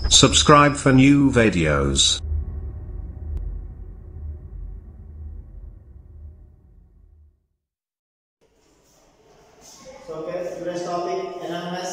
Subscribe for new videos. So okay, today's topic NMS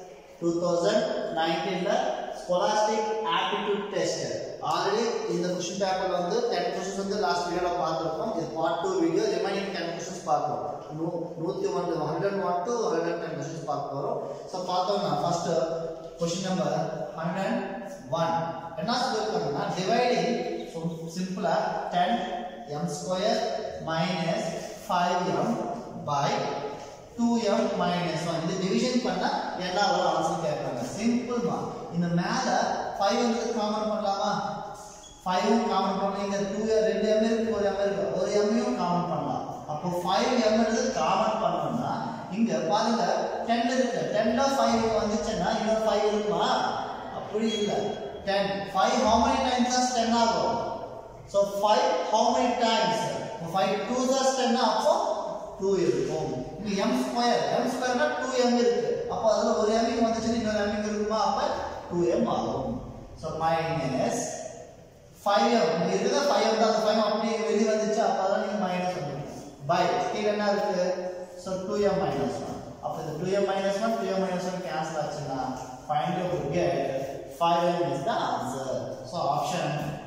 2019 ல scholastic aptitude test. Already இந்த question பேப்பர்ல வந்து 10 questions வந்து லாஸ்ட் வீடியோல பார்த்திருக்கோம் இது பார்ட் 2 வீடியோ ரிமைனிங் 10 கொஸ்டின்ஸ் பார்ப்போம் நூ- நூத்தி ஒன்று 101 to 110 கொஸ்டின்ஸ் பார்க்க போறோம் ஸோ பார்த்தோம்னா ஃபர்ஸ்ட் கொஸ்டின் நம்பர் 101 என்ன சொல்லிருக்காங்கன்னா டிவைடிங் சிம்பிளா 10 m square minus 5m by 2m minus 1 இந்த டிவிஷன் பண்ணா என்ன வரும் ஆன்சர் கேட்கறாங்க சிம்பிள் மா இந்த மேல 5 வந்து காமன் பண்ணலாமா 5 காமன் பண்ணலாம் இங்க 2 ரெண்டு m இருக்கு ஒரு m இருக்கு ஒரு m யும் காமன் பண்ணலாம் அப்போ 5m ன்றது காமன் பண்ணோம்னா இங்க பாருங்க 10 இருக்கு 10 ல 5 வந்துச்சுன்னா இன்னொரு 5 இருக்குமா அப்படி இல்ல 10 5 how many times is 10 ஆகும் so 5 how many times 5 2s is 10 அப்போ 2 இருக்கும் இங்க m ஸ்கொயர் m ஸ்கொயர்னா 2m இருக்கு அப்போ அதுல ஒரு m இங்க வந்துச்சுன்னா இன்னொரு m இங்க இருக்குமா அப்ப 2m ஆகும் so minus 5m இங்க இருக்குதா 5m தான் அந்த 5m அப்படியே வெளிய வந்துச்சு அப்ப அதான் நீங்க மைனஸ் பண்ணுவீங்க பை கீழ என்ன இருக்கு so 2m minus 1 அப்ப இந்த 2m minus 1 2m minus 1 cancel ஆச்சுன்னா finally we get 5m is the answer so option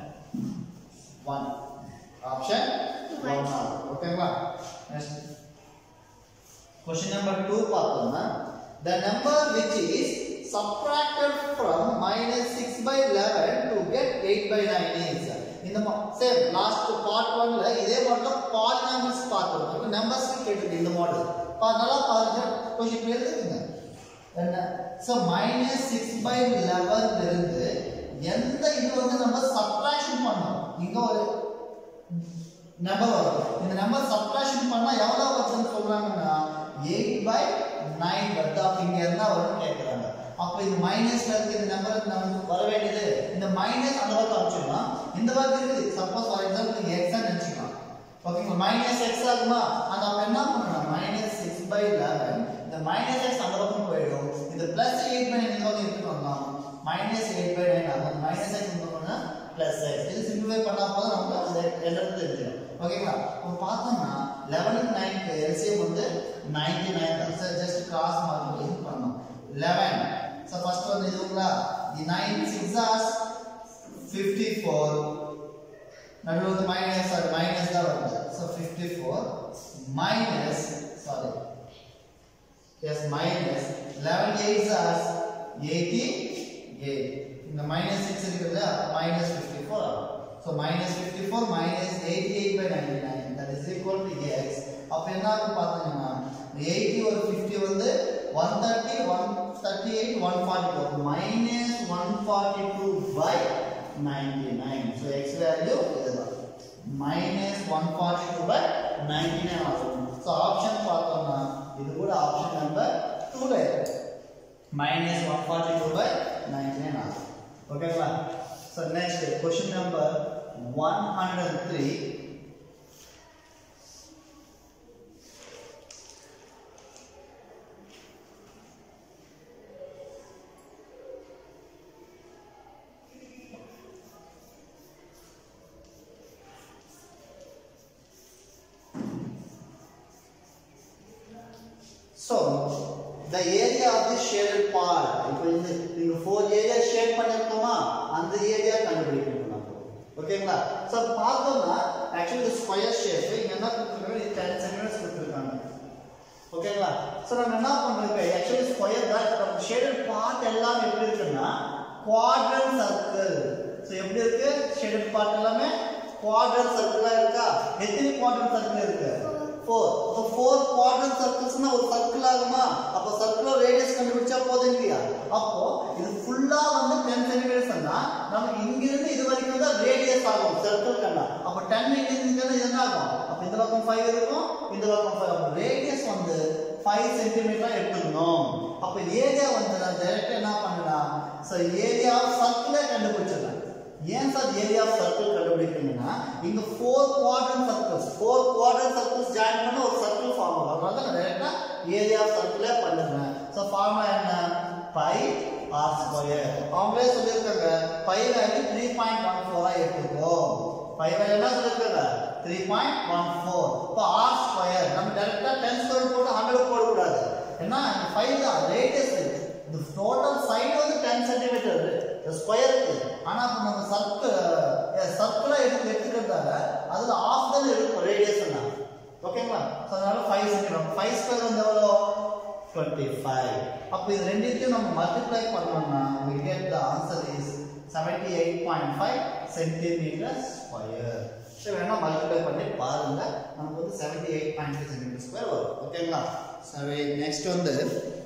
1 option 1 ஓகேங்களா நெக்ஸ்ட் Question number 2 பார்த்தோம்னா the number which is subtracted from minus 6 by 11 to get 8 by 9 is இந்த same last part 1 ல இதே மாடல்ல polynomials பார்த்தோம் இப்போ numbers கேட்டிருக்கு இந்த மாடல் நல்லா பாருங்க கொஸ்டின் எழுதுங்க என்ன so minus six by eleven இருந்து எந்த இது வந்து நம்ம சப்ட்ராக்ஷன் பண்ணோம் இங்க ஒரு நம்பர் வரும் இந்த நம்பர் சப்ட்ராக்ஷன் பண்ணா எவ்வளவு வருதுன்னு சொல்றாங்கன்னா 8 பை 9 வருது அப்ப இங்க என்ன வரும்னு கேக்குறாங்க அப்ப இந்த மைனஸ்ல இருக்க இந்த நம்பர் நமக்கு வர வேண்டியது இந்த மைனஸ் அந்த பக்கம் அனுப்பிச்சிடலாம் இந்த பக்கம் இருக்குது சப்போஸ் ஃபார் எக்ஸாம்பிள் நீங்க எக்ஸ் நினைச்சுக்கலாம் ஓகேங்களா மைனஸ் எக்ஸ் ஆகுமா அந்த அப்ப என்ன பண்ணணும் மைனஸ் சிக்ஸ் பை லெவன் இந்த மைனஸ் எக்ஸ் அந்த பக்கம் போயிடும் இந்த பிளஸ் எயிட் பை நைன் வந்து எடுத்துட்டு வரலாம் மைனஸ் எயிட் பை நைன் ஆகும் மைனஸ் எக்ஸ் பண்ணா பிளஸ் எக்ஸ் இது சிம்பிளிஃபை பண்ணா போதும் நமக்கு அந்த எல்லாத்தையும் தெரிஞ்சிடும் ஓகேங்களா இப்போ பார்த்தோம்னா லெவனுக்கு நைனுக்கு எல்சிஎம் வந்து நைன்டி நைன் தான் ஜஸ்ட் கிராஸ் மார்க் பண்ணோம் லெவன் ஸோ ஃபர்ஸ்ட் வந்து இதுங்களா the nine six are fifty four நடுவில் வந்து மைனஸ் சாரி மைனஸ் தான் வருது so fifty four minus sorry yes minus eleven eight are eighty eight இந்த மைனஸ் சிக்ஸ் இருக்குல்ல மைனஸ் ஃபிஃப்டி ஃபோர் ஆகும் so minus fifty four minus eighty eight by ninety nine that is equal to X அப்போ என்ன ஆகும் பார்த்தீங்கன்னா eighty ஒரு fifty வந்து one thirty one thirty eight one forty two minus one forty two by ninety nine so X value இதுதான் minus one forty two by ninety nine ஆகும் so option பார்த்தோம்னா இது கூட ஆப்ஷன் நம்பர் டூல இருக்கு minus one forty two by ninety nine ஆகும் ஓகேங்களா so next question number one hundred three So, the area of the shaded part இப்போ இந்த நீங்க ஃபோர் ஏரியா ஷேட் பண்ணிருக்கோமா அந்த ஏரியா கண்டுபிடிக்கணும் நம்ம ஓகேங்களா ஸோ பார்த்தோம்னா ஆக்சுவலி இந்த ஸ்கொயர் ஷேப் இங்க என்ன கொடுத்துருக்காங்க இது டென் சென்டிமீட்டர்ஸ் கொடுத்துருக்காங்க ஓகேங்களா ஸோ நம்ம என்ன பண்றோம் ஆக்சுவலி ஸ்கொயர் தான் நம்ம ஷேடட் பார்ட் எல்லாம் எப்படி இருக்குன்னா குவாட்ரன் சர்க்கிள் ஸோ எப்படி இருக்கு ஷேடட் பார்ட் எல்லாமே குவாட்ரன் சர்க்கிளா இருக்கா எத்தனை குவாட்ரன் சர்க்கிள் இருக்கு ஃபோர் அப்போ ஃபோர் குவாட்ரன் சர்க்கிள்ஸ்னா ஒரு சர்க்கிள் ஆகுமா அப்போ சர்க்குலர் ரேடியஸ் கண்டுபிடிச்சா போதும் இல்லையா அப்போ இது ஃபுல்லா வந்து டென் சென்டிமீட்டர்ஸ்னா நமக்கு இங்கிருந்து இது வரைக்கும் தான் ரேடியஸ் ஆகும் சர்க்கிள் கண்டா அப்போ டென் இங்கிருந்து இங்க இது என்ன ஆகும் அப்போ இந்த பக்கம் ஃபைவ் இருக்கும் இந்த பக்கம் ஃபைவ் அப்போ ரேடியஸ் வந்து ஃபைவ் சென்டிமீட்டர் எடுத்துக்கணும் அப்போ ஏரியா வந்து நான் டைரக்டா என்ன பண்ணலாம் ஸோ ஏரியா ஆஃப் சர்க்கிளே கண்டுபிடிச்சிடலாம் ஏன் சார் ஏரியா ஆஃப் சர்க்கிள் கண்டுபிடிக்கணும்னா இங்க four quadrant circles four quadrant circles join பண்ண ஒரு சர்க்கிள் ஃபார்ம் ஆகும் அதனால தான் நான் டைரக்டா ஏரியா ஆஃப் சர்க்கிளே பண்ணுறேன் ஸோ ஃபார்முலா என்ன பை ஆர் ஸ்கொயர் அவங்களே சொல்லியிருக்காங்க pi value three point one ஃபோரா எடுத்துக்கோ பை வேல்யூ என்ன சொல்லியிருக்காங்க த்ரீ பாயிண்ட் ஒன் ஃபோர் இப்போ ஆர் ஸ்கொயர் நம்ம டேரக்டா டென் ஸ்கொயர் போட்டு ஹண்ட்ரட் போடக்கூடாது ஏன்னா ஃபைவ் தான் ரேடியஸ் இந்த டோட்டல் சைடு வந்து டென் சென்டிமீட்டர் ஸ்கொயருக்கு ஆனா இப்போ நம்ம சர்க்கிள் சர்க்கிளா எடுத்து எடுத்துக்கிறதால அதுல ஆஃப் தான் இருக்கும் ரேடியஸ் ஓகேங்களா ஸோ அதனால ஃபைவ் சென்டிமீட்டர் ஃபைவ் ஸ்கொயர் வந்து எவ்வளோ டுவெண்ட்டி ஃபைவ் அப்போ இது ரெண்டுத்தையும் நம்ம மல்டிப்ளை பண்ணோம்னா we get the answer is seventy eight point five centimetre square so வேணா மல்டிப்ளை பண்ணி பாருங்க நமக்கு வந்து seventy eight point five centimetre square வரும் ஓகேங்களா சரி நெக்ஸ்ட் வந்து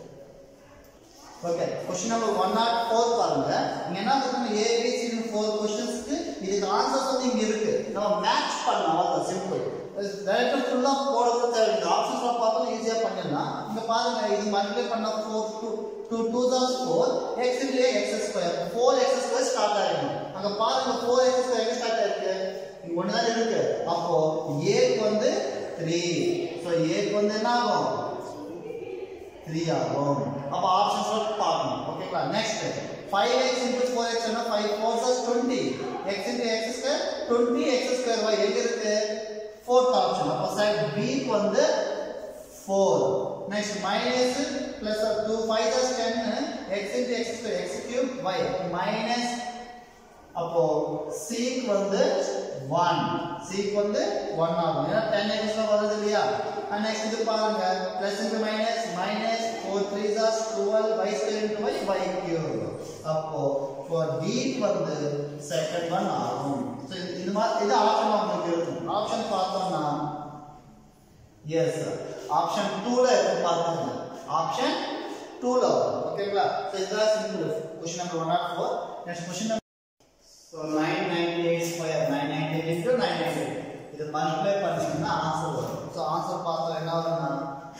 okay question number one not four பாருங்க இங்க என்ன கொடுக்கணும் ஏ பி சி ஃபோர் கொஸ்டின்ஸ்க்கு இதுக்கு ஆன்சர்ஸ் வந்து இங்க இருக்கு நம்ம மேட்ச் பண்ணலாம் அவ்வளோ சிம்பிள் டைரக்டா ஃபுல்லா போடுறது தேவை இந்த ஆப்ஷன்ஸ்ல பார்த்தாலும் ஈஸியா பண்ணிடலாம் இங்க பாருங்க இது மல்டிப்ளை பண்ணா ஃபோர் டூ டூ டூ தான் four X into X square four X square start ஆகிடும் அங்க பாருங்க ஃபோர் எக்ஸ் ஸ்கொயர் எங்க ஸ்டார்ட் ஆயிருக்கு இங்க ஒன்று தான் இருக்கு அப்போ ஏக்கு வந்து த்ரீ ஸோ ஏக்கு வந்து என்ன ஆகும் த்ரீ ஆகும் அப்போ ஆப்ஷன்ஸ் பார்க்கணும் ஓகேங்களா next five X into four X என்ன five four are twenty X into X square twenty X square Y எங்க இருக்கு ஃபோர்த் ஆப்ஷன் அப்போ சைட் பிக்கு வந்து four next minus plus two five are ten X into X square X cube Y minus அப்போ சீக்கு வந்து one சீக்கு வந்து ஒன் ஆகும் ஏன்னா டென் எக்ஸ்ட்ரா வருது இல்லையா நெக்ஸ்ட் இது பாருங்க plus into minus minus four three are twelve pi square into pi pi cube அப்போ ஃபார் டி வந்து செகண்ட் ஒன் ஆகும் ஸோ இது மாதிரி இது ஆப்ஷன் உங்களுக்கு இருக்கும் ஆப்ஷன் பார்த்தோம்னா எஸ் ஆப்ஷன் டூல இருக்கு பார்த்துங்க ஆப்ஷன் டூல வரும் ஓகேங்களா ஸோ இதுதான் simple question number one not four next question so nine ninety eight square nine ninety eight into nine ninety eight இது மல்டிப்ளை பண்ணீங்கன்னா ஆன்சர் வரும் ஸோ ஆன்சர் பார்த்தோம் என்ன வரும்னா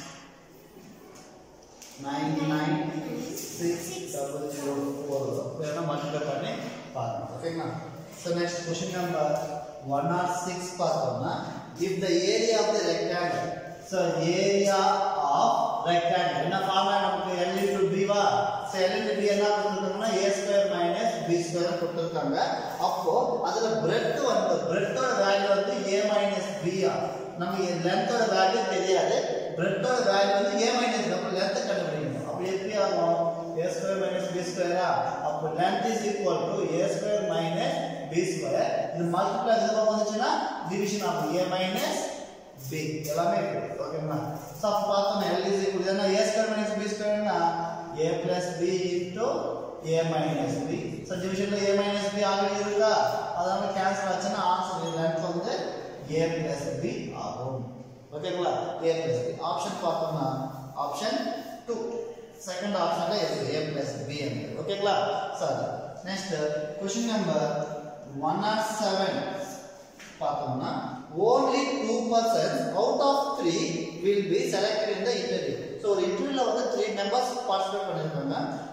ninety nine six double zero four வரும் வேணா multiply பண்ணி பாருங்க ஓகேங்களா so next question number one nought six பார்த்தோம்னா if the area of the rectangle so area of rectangle என்ன ஃபார்முலா நமக்கு எல் இன்டு பி வா ஸோ எல் இன்டு பி என்ன கொடுத்துருக்காங்கன்னா A square minus B square கொடுத்துருக்காங்க அப்போ அதுல பிரெட் வந்து பிரெட்டோட வேல்யூ வந்து ஏ மைனஸ் பியா நமக்கு லென்த்தோட வேல்யூ தெரியாது பிரெட்டோட வேல்யூ வந்து ஏ மைனஸ் அப்போ லென்த் கண்டுபிடிக்கணும் அப்படி எப்படி ஆகும் ஏ ஸ்கொயர் மைனஸ் பி ஸ்கொயரா அப்போ length is equal to A square minus B square இது மல்டிப்ளை இது பக்கம் வந்துச்சுன்னா டிவிஷன் ஆகும் ஏ மைனஸ் பி எல்லாமே இருக்கு ஓகேங்களா ஸோ அப்போ பார்த்தோம் எல் இஸ் ஈக்குவல் ஏன்னா ஏ ஸ்கொயர் மைனஸ் பி ஸ்கொயர்னா A plus B into A minus B so டிவிஷனில் ஏ மைனஸ் பி ஆல்ரெடி இருக்கா அதனால கேன்சல் ஆச்சுன்னா ஆன்சர் லென்த் வந்து ஏ பிளஸ் பி ஆகும் ஓகேங்களா ஏ பிளஸ் பி ஆப்ஷன் பார்த்தோம்னா ஆப்ஷன் டூ செகண்ட் ஆப்ஷன்ல இருக்கு ஏ பிளஸ் பி ஓகேங்களா sir next question number one nought seven பார்த்தோம்னா only two persons out of three will be selected in the interview so ஒரு இன்டர்வியூல வந்து த்ரீ மெம்பர்ஸ் பார்ட்டிசிபேட் பண்ணியிருக்காங்க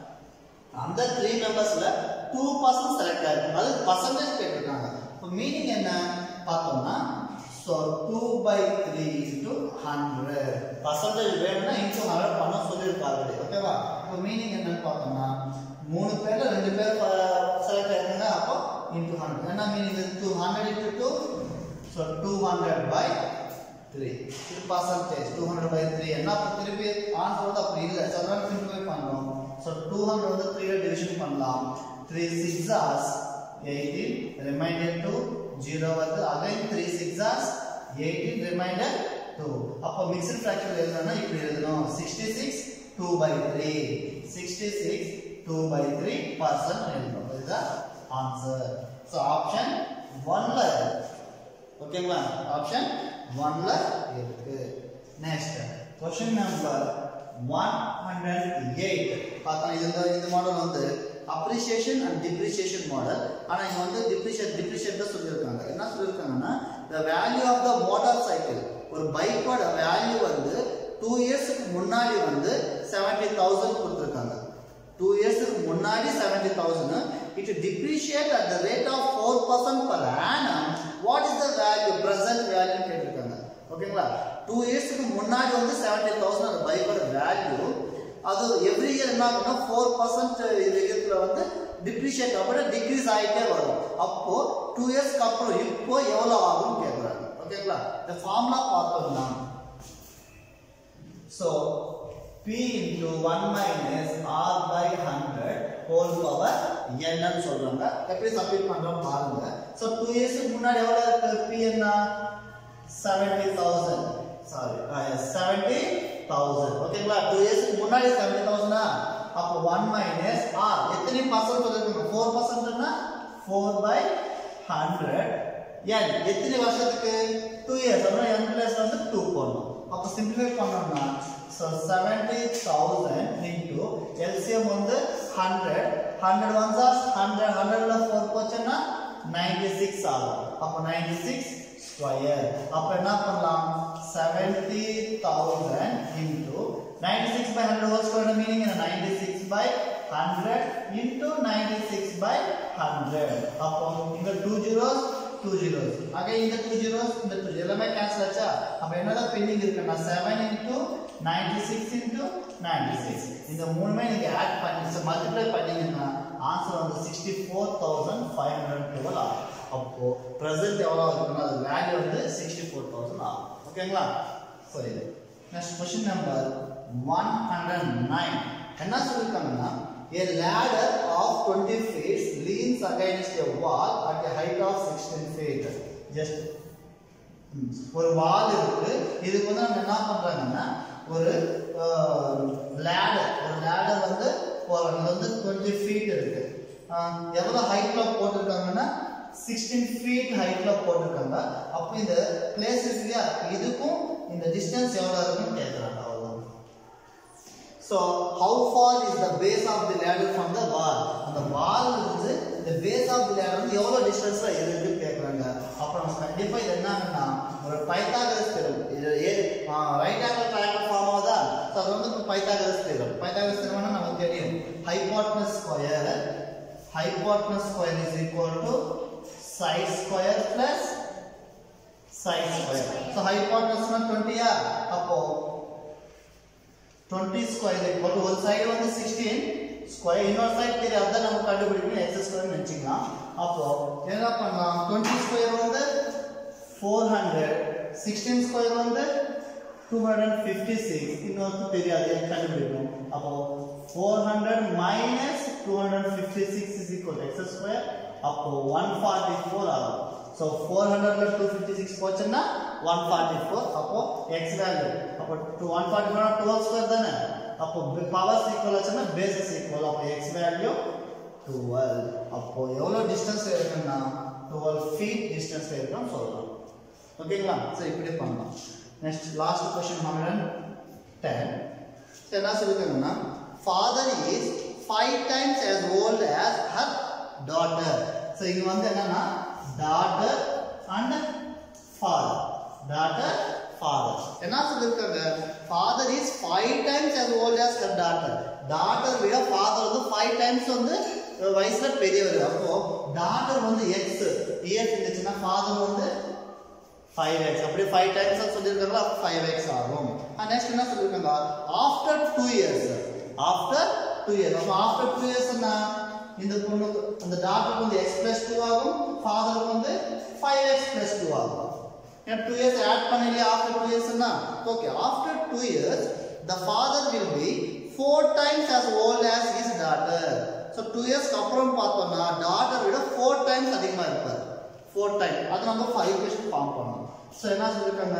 அந்த த்ரீ மெம்பர்ஸ்ல டூ பர்சன்ட் செலக்ட் ஆயிருக்கு அது பர்சன்டேஜ் கேட்டிருக்காங்க இப்போ மீனிங் என்ன பார்த்தோம்னா so two by three into hundred percentage வேணும்னா இன்டூ ஹண்ட்ரட் பண்ண சொல்லியிருக்காங்க ஓகேவா இப்போ மீனிங் என்னன்னு பார்த்தோம்னா மூணு பேர்ல ரெண்டு பேர் செலக்ட் ஆயிருக்காங்க அப்போ இன்டூ ஹண்ட்ரட் என்ன meaning two hundred into two so two hundred by three இது percentage two hundred by three என்ன அப்போ திருப்பி ஆன்சர் வந்து அப்படி இல்லை ஸோ அதனால சிம்பிளை பண்ணுறோம் ஸோ டூ ஹண்ட்ரட் வந்து த்ரீல டிவிஷன் பண்ணலாம் three sixers eighteen reminder two zero வந்து again three sixers eighteen reminder two அப்போ மிக்சட் ஃப்ராக்சர் எழுதணும்னா இப்படி எழுதணும் sixty six two by three sixty six two by three percent எழுதணும் இதுதான் ஆன்சர் ஸோ ஆப்ஷன் ஒன்ல ஓகேங்களா ஆப்ஷன் ஒன்ல இருக்கு next question number one hundred eight பார்த்தா இது இந்த இந்த மாடல் வந்து அப்ரிசியேஷன் அண்ட் டிப்ரிசியேஷன் மாடல் ஆனா இங்க வந்து டிப்ரிஷியேட் டிப்ரிஷியேட் தான் சொல்லியிருக்காங்க என்ன சொல்லியிருக்காங்கன்னா the value of the motorcycle ஒரு பைக்கோட வேல்யூ வந்து டூ இயர்ஸ்க்கு முன்னாடி வந்து செவன்டி தௌசண்ட் கொடுத்துருக்காங்க டூ இயர்ஸ்க்கு முன்னாடி seventy thousand it depreciate at the rate of four percent per annum what is the value present value கேட்டிருக்காங்க ஓகேங்களா டூ இயர்ஸ்க்கு முன்னாடி வந்து செவன்டி தௌசண்ட் அந்த பைக்கோட வேல்யூ அது எவ்ரி இயர் என்ன ஆகும்னா ஃபோர் பர்சன்ட் விகிதத்தில் வந்து டிப்ரிஷியேட் அப்படி டிக்ரீஸ் ஆகிட்டே வரும் அப்போ டூ இயர்ஸ்க்கு அப்புறம் இப்போ எவ்வளோ ஆகும்னு கேட்குறாங்க ஓகேங்களா இந்த ஃபார்முலா பார்த்தோம்னா so P into 1 minus R by 100 whole power n ன்னு சொல்றாங்க எப்படி சப்ஸ்டிட் பண்றோம் பாருங்க ஸோ டூ இயர்ஸ்க்கு முன்னாடி எவ்வளோ இருக்கு P என்ன seventy thousand sorry seventy thousand ஓகேங்களா டூ இயர்ஸ்க்கு முன்னாடி செவன்டி தௌசண்டா அப்போ ஒன் மைனஸ் ஆர் எத்தனை பர்சன்ட் சொல்லிருக்கோம் ஃபோர் பர்சன்ட்னா ஃபோர் பை ஹண்ட்ரட் என் எத்தனை வருஷத்துக்கு டூ இயர்ஸ் அப்படின்னா என் பிளஸ் வந்து டூ போடணும் அப்போ சிம்பிளிஃபை பண்ணோம்னா so seventy thousand into LCM வந்து hundred hundred one sir hundred ஹண்ட்ரட்ல ஃபோர் போச்சுன்னா நைன்டி சிக்ஸ் ஆகும் அப்போ நைன்டி சிக்ஸ் ஸ்கொயர் அப்போ என்ன பண்ணலாம் seventy thousand into ninety six by hundred whole square meaning என்ன ninety six by hundred into ninety six by hundred அப்போ இங்க டூ ஜீரோஸ் டூ ஜீரோஸ் அங்கே இந்த டூ ஜீரோஸ் இந்த டூ எல்லாமே கேன்சல் ஆச்சா அப்போ என்னதான் பெண்டிங் இருக்குன்னா seven into ninety six into ninety six இந்த மூணுமே நீங்க ஆட் பண்ணி மல்டிப்ளை பண்ணீங்கன்னா ஆன்சர் வந்து sixty four thousand five hundred twelve ஆகும் அப்போ ப்ரெசென்ட் எவ்வளோ இருக்குன்னா அது வேல்யூ வந்து சிக்ஸ்டி ஃபோர் தௌசண்ட் ஆகும் ஓகேங்களா ஸோ இது next question number one hundred nine என்ன சொல்லியிருக்காங்கன்னா A ladder of 20 feet leans against a wall at a height of 16 feet. Just ம், ஒரு வால் இருக்கு இதுக்கு வந்து நம்ம என்ன பண்றாங்கன்னா ஒரு லேடர் ஒரு லேடர் வந்து போறாங்க இது வந்து டுவெண்ட்டி ஃபீட் இருக்கு ஆஹ், எவ்வளவு ஹைட்ல போட்டிருக்காங்கன்னா சிக்ஸ்டீன் ஃபீட் ஹைட்ல போட்டிருக்காங்க அப்போ இந்த பிளேஸ் இருக்கு இல்லையா இதுக்கும் இந்த டிஸ்டன்ஸ் எவ்வளவு இருக்குன்னு கேட்குறாங்க அவ்வளவுதான் So how far is the base of the ladder from the wall? அந்த வால் இருந்து the base of the ladder வந்து எவ்வளவு டிஸ்டன்ஸ்ல இருக்குன்னு கேக்குறாங்க அப்ப நம்ம கண்டிப்பா இது என்னன்னா ஒரு பைத்தாகரஸ் theorem இது ரைட் ஆங்கிள் ட்ரையாங்கிள் ஃபார்ம் ஆகுதா ஸோ அது வந்து பைத்தாகரஸ் theorem பைத்தாகரஸ் theoremனா நமக்கு தெரியும் hypotenuse square hypotenuse square is equal to side square plus side square so ஹைபோட்டனஸ்னா டுவெண்ட்டியா அப்போ 20 ஸ்கொயர் equal to ஒரு சைடு வந்து 16 ஸ்கொயர் இன்னொரு சைடு தெரியும் அதான் நம்ம கண்டுபிடிக்கணும் எக்ஸ் ஸ்கொயர் நினைச்சிக்கலாம் அப்போ என்ன பண்ணலாம் 20 ஸ்கொயர் வந்து 400 16 ஸ்கொயர் வந்து 256 இன்னொரு தெரியாது எனக்கு கண்டுபிடிக்கணும் அப்போ 400 minus 256 is equal to x square அப்போ 144 ஆகும் ஸோ ஃபோர் ஹண்ட்ரட்ல டூ ஃபிஃப்டி சிக்ஸ் போச்சுன்னா ஒன் ஃபார்ட்டி ஃபோர் அப்போ எக்ஸ் வேல்யூ அப்போ two one forty four twelve square தானே அப்போ பவர்ஸ் ஈக்குவல் ஆச்சுன்னா பேசஸ் ஈக்குவல் அப்போ எக்ஸ் வேல்யூ டுவெல் அப்போ எவ்வளோ டிஸ்டன்ஸ் இருக்குன்னா டுவெல் ஃபீட் டிஸ்டன்ஸ் இருக்குன்னு சொல்லலாம் ஓகேங்களா ஸோ இப்படி பண்ணலாம் next last question hundred ten என்ன சொல்லிருக்காங்கன்னா father is five times as old as her daughter so இங்க வந்து என்னன்னா daughter and father daughter father என்ன சொல்லிருக்காங்க father is five times as old as her daughter daughter விட ஃபாதர் வந்து five times வந்து அஹ், வயசுல பெரியவர் அப்போ டாட்டர் வந்து எக்ஸ் இயர்ஸ் இருந்துச்சுன்னா ஃபாதர் வந்து ஃபைவ் எக்ஸ் அப்படியே ஃபைவ் டைம்ஸ் சொல்லியிருக்காங்களா அப்போ ஃபைவ் எக்ஸ் ஆகும் நெக்ஸ்ட் என்ன சொல்லியிருக்காங்க after two years after two years அப்போ ஆஃப்டர் டூ இயர்ஸ்னா இந்த பொண்ணுக்கு அந்த டாக்டருக்கு வந்து எக்ஸ் பிளஸ் டூ ஆகும் ஃபாதருக்கு வந்து ஃபைவ் எக்ஸ் பிளஸ் டூ ஆகும் ஏன்னா டூ இயர்ஸ் ஆட் பண்ணலையே ஆஃப்டர் டூ இயர்ஸ்னா okay after two years the father will be four times as old as his daughter so two இயர்ஸ்க்கு அப்புறம் பார்த்தோம்னா டாட்டர் விட ஃபோர் டைம்ஸ் அதிகமாக இருப்பார் ஃபோர் டைம் அது நம்ம ஃபைவ் கொஸ்டின் ஃபார்ம் பண்ணணும் ஸோ என்ன சொல்லியிருக்காங்க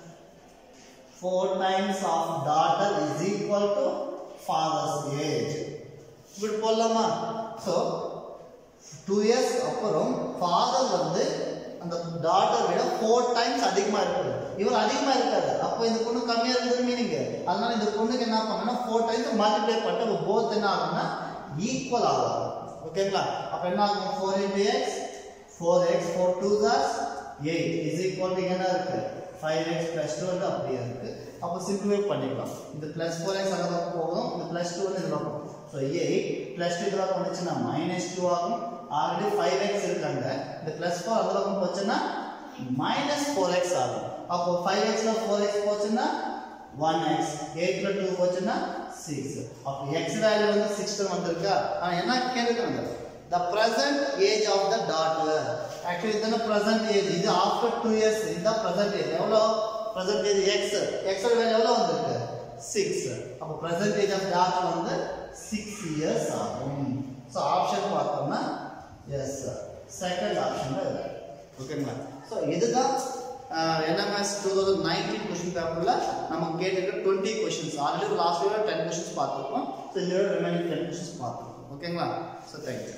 four times of daughter is equal to father's age இப்படி போடலாமா ஸோ டூ இயர்ஸ் அப்புறம் ஃபாதர் வந்து அந்த டாட்டர் விட ஃபோர் டைம்ஸ் அதிகமாக இருப்பாரு இவர் அதிகமாக இருக்காரு அப்போ இந்த பொண்ணு கம்மியாக இருந்தது மீனிங் அதனால இந்த பொண்ணுக்கு என்ன பண்ணணும்னா ஃபோர் டைம்ஸ் மல்டிப்ளை பண்ணிட்டு போத் என்ன ஆகும்னா ஈக்குவல் ஆகும் ஓகேங்களா அப்போ என்ன ஆகும் four into X four X four two thus eight is equal to என்ன இருக்கு ஃபைவ் எக்ஸ் ப்ளஸ் டூ வந்து அப்படியே இருக்கு அப்போ சிம்பிளிஃபை பண்ணிக்கலாம் இந்த ப்ளஸ் ஃபோர் எக்ஸ் அந்த பக்கம் போகும் இந்த ப்ளஸ் டூ வந்து இந்த பக்கம் ஸோ எயிட் ப்ளஸ் டூ இந்த பக்கம் வந்துச்சுன்னா மைனஸ் டூ ஆகும் ஆல்ரெடி ஃபைவ் எக்ஸ் இருக்காங்க இந்த ப்ளஸ் ஃபோர் அந்த பக்கம் போச்சுன்னா மைனஸ் ஃபோர் எக்ஸ் ஆகும் அப்போ ஃபைவ் எக்ஸில் ஃபோர் எக்ஸ் போச்சுன்னா ஒன் எக்ஸ் எயிட்ல டூ போச்சுன்னா சிக்ஸ் அப்போ எக்ஸ் வேல்யூ வந்து சிக்ஸ் வந்திருக்கா ஆனால் என்ன கேட்குறாங்க the present age of the daughter actually இதுதானே ப்ரெசன்ட் ஏஜ் இது ஆஃப்டர் டூ இயர்ஸ் இதுதான் ப்ரெசன்ட் ஏஜ் எவ்வளோ ப்ரெசன்ட் ஏஜ் எக்ஸ் எக்ஸோட வேல்யூ எவ்வளோ வந்திருக்கு சிக்ஸ் அப்போ ப்ரெசன்ட் ஏஜ் ஆஃப் டாட்டர் வந்து சிக்ஸ் இயர்ஸ் ஆகும் ஸோ ஆப்ஷன் பார்த்தோம்னா எஸ் செகண்ட் ஆப்ஷன் ஓகேங்களா ஸோ இதுதான் NMS two thousand nineteen question பேப்பரில் நம்ம கேட்டிருக்க twenty questions already last year ten questions பார்த்துருக்கோம் ஸோ இந்த இயர் ரிமைனிங் டென் கொஷின்ஸ் பார்த்துருக்கோம் ஓகேங்களா so thank you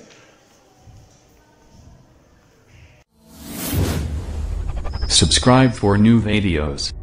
Subscribe for new videos.